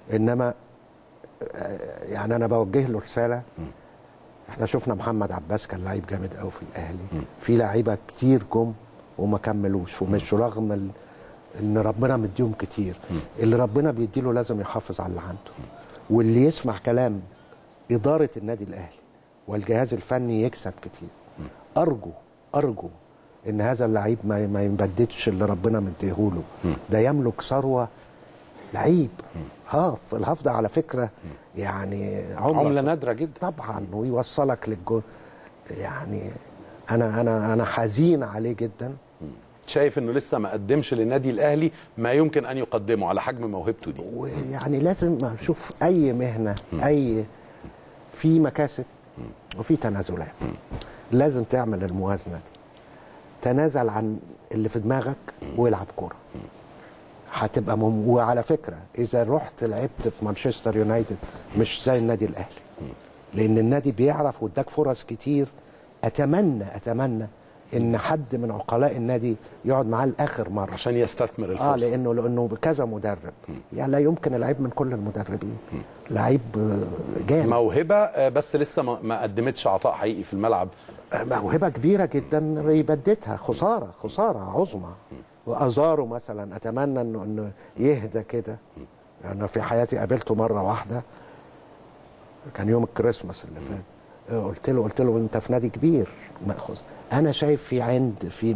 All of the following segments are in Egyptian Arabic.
انما آه، يعني انا بوجه له رساله احنا شفنا محمد عباس كان لعيب جامد قوي في الاهلي في لعيبه كتير جم وما كملوش ومشوا رغم ال... ان ربنا مديهم كتير اللي ربنا بيديله لازم يحافظ على اللي عنده واللي يسمع كلام اداره النادي الاهلي والجهاز الفني يكسب كتير ارجو ارجو ان هذا اللعيب ما ما يبددش اللي ربنا مديهوله ده يملك ثروه لعيب هاف الهاف ده على فكره يعني عمله نادره جدا طبعا ويوصلك للجول يعني انا انا انا حزين عليه جدا شايف انه لسه ما قدمش للنادي الاهلي ما يمكن ان يقدمه على حجم موهبته دي ويعني لازم اشوف اي مهنه اي في مكاسب وفي تنازلات لازم تعمل الموازنه دي تنازل عن اللي في دماغك والعب كوره هتبقى مم... وعلى فكره اذا رحت لعبت في مانشستر يونايتد مش زي النادي الاهلي لان النادي بيعرف واداك فرص كتير اتمنى اتمنى ان حد من عقلاء النادي يقعد معاه لاخر مره عشان يستثمر الفرصه اه لانه لانه بكذا مدرب يعني لا يمكن العيب من كل المدربين لعيب آه، جامد موهبه آه، بس لسه ما ما قدمتش عطاء حقيقي في الملعب موهبه كبيره جدا بيبددها خساره خساره عظمى وازاره مثلا اتمنى انه انه يهدى كده انا في حياتي قابلته مره واحده كان يوم الكريسماس اللي فات قلت له قلت له انت في نادي كبير مأخذ انا شايف في عند في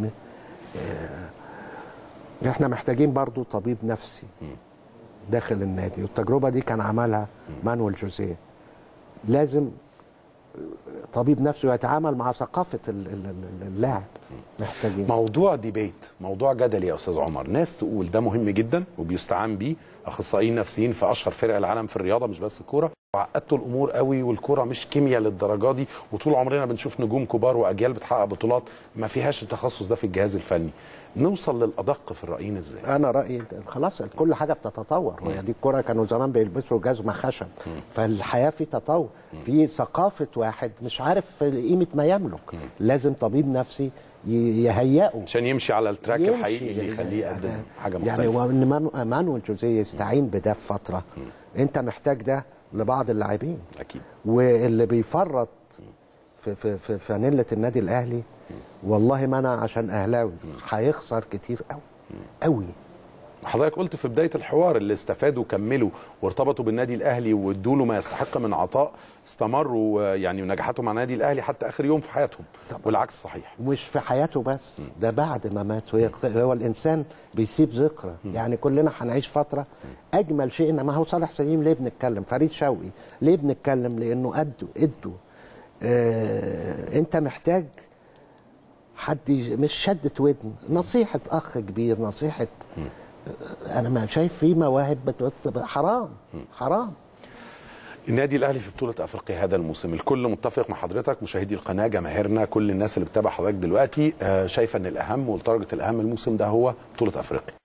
آه، احنا محتاجين برضو طبيب نفسي داخل النادي والتجربه دي كان عملها مانويل جوزيه لازم طبيب نفسه يتعامل مع ثقافه ال- ال- ال- اللاعب محتاجين موضوع ديبيت موضوع جدلي يا استاذ عمر ناس تقول ده مهم جدا وبيستعان بيه اخصائيين نفسيين في اشهر فرق العالم في الرياضه مش بس الكوره وعقدتوا الامور قوي والكوره مش كيمياء للدرجه دي وطول عمرنا بنشوف نجوم كبار واجيال بتحقق بطولات ما فيهاش التخصص ده في الجهاز الفني نوصل للادق في الرايين ازاي انا رايي خلاص كل حاجه بتتطور وهي دي الكره كانوا زمان بيلبسوا جزمه خشب فالحياه في تطور في ثقافه واحد مش عارف قيمه ما يملك لازم طبيب نفسي ي- يهيئه عشان يمشي على التراك يمشي. الحقيقي اللي يخليه يقدم حاجه يعني مختلفه وان مانو- مانويل جوزيه يستعين بده في فتره انت محتاج ده لبعض اللاعبين اكيد واللي بيفرط في في في فانيله النادي الاهلي والله ما انا عشان اهلاوي هيخسر كتير قوي قوي حضرتك قلت في بدايه الحوار اللي استفادوا وكملوا وارتبطوا بالنادي الاهلي وادوا له ما يستحق من عطاء استمروا آه، يعني ونجاحاتهم مع النادي الاهلي حتى اخر يوم في حياتهم والعكس صحيح مش في حياته بس ده بعد ما مات وهي- هو الانسان بيسيب ذكرى يعني كلنا هنعيش فتره اجمل شيء ان ما هو صالح سليم ليه بنتكلم فريد شوقي ليه بنتكلم لانه قدوا ادوا آه انت محتاج حد يج- مش شدة ودن نصيحة أخ كبير نصيحة أنا ما شايف في مواهب بت- حرام حرام النادي الاهلي في بطوله افريقيا هذا الموسم الكل متفق مع حضرتك مشاهدي القناه جماهيرنا كل الناس اللي بتابع حضرتك دلوقتي آه، شايفه ان الاهم ولدرجه الاهم الموسم ده هو بطوله افريقيا